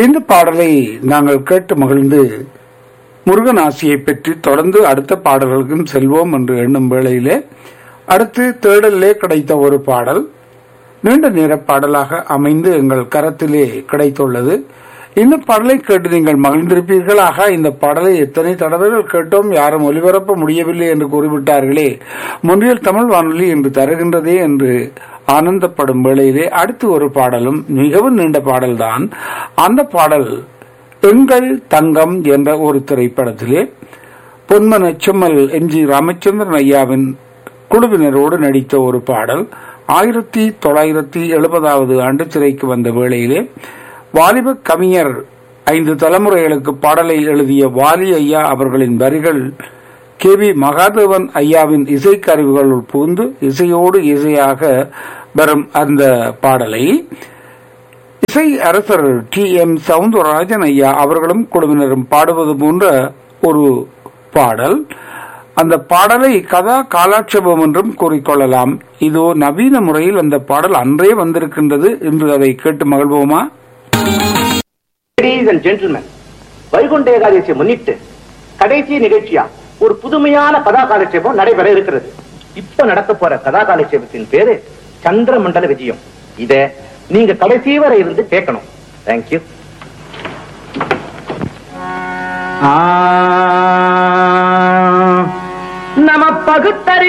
இந்த பாடலை நாங்கள் கேட்டு மகிழ்ந்து முருகன் ஆசியை பெற்று தொடர்ந்து அடுத்த பாடல்களுக்கும் செல்வோம் என்று எண்ணும் வேளையிலே அடுத்து தேடலிலே கிடைத்த ஒரு பாடல் நீண்ட நேர பாடலாக அமைந்து எங்கள் கரத்திலே கிடைத்துள்ளது இந்த பாடலை கேட்டு நீங்கள் மகிழ்ந்திருப்பீர்கள் ஆகா இந்த பாடலை எத்தனை தடவைகள் கேட்டோம் யாரும் ஒலிபரப்ப முடியவில்லை என்று கூறிவிட்டார்களே முன்றியல் தமிழ் வானொலி என்று தருகின்றதே என்று ஆனந்தப்படும் வேளையிலே அடுத்து ஒரு பாடலும் மிகவும் நீண்ட பாடல்தான் அந்த பாடல் எங்கள் தங்கம் என்ற ஒரு திரைப்படத்திலே பொன்மன செம்மல் எம் ஜி ராமச்சந்திரன் ஐயாவின் குழுவினரோடு நடித்த ஒரு பாடல் ஆயிரத்தி தொள்ளாயிரத்தி எழுபதாவது ஆண்டு திரைக்கு வந்த வேளையிலே வாலிப கவிஞர் ஐந்து தலைமுறைகளுக்கு பாடலை எழுதிய வாலி ஐயா அவர்களின் வரிகள் கே வி மகாதேவன் ஐயாவின் இசைக்கருவிகளுள் புகுந்து இசையோடு இசையாக வரும் அந்த பாடலை இசை அரசர் டி எம் சவுந்தரராஜன் ஐயா அவர்களும் குழுவினரும் பாடுவது போன்ற ஒரு பாடல் அந்த பாடலை கதா காலாட்சேபம் என்றும் கூறிக்கொள்ளலாம் இதோ நவீன முறையில் அந்த பாடல் அன்றே வந்திருக்கின்றது என்று அதை கேட்டு மகிழ்வோமா லேடிஸ் அண்ட் ஜென்டில்மேன் வைகுண்ட ஏகாதசியை முன்னிட்டு கடைசி நிகழ்ச்சியா ஒரு புதுமையான கதா காலட்சேபம் நடைபெற இருக்கிறது இப்ப நடக்க போற கதா காலட்சேபத்தின் பேரு சந்திரமண்டல விஜயம் இத நீங்க கடைசி வரை இருந்து கேட்கணும் தேங்க்யூ நம பகுத்தறி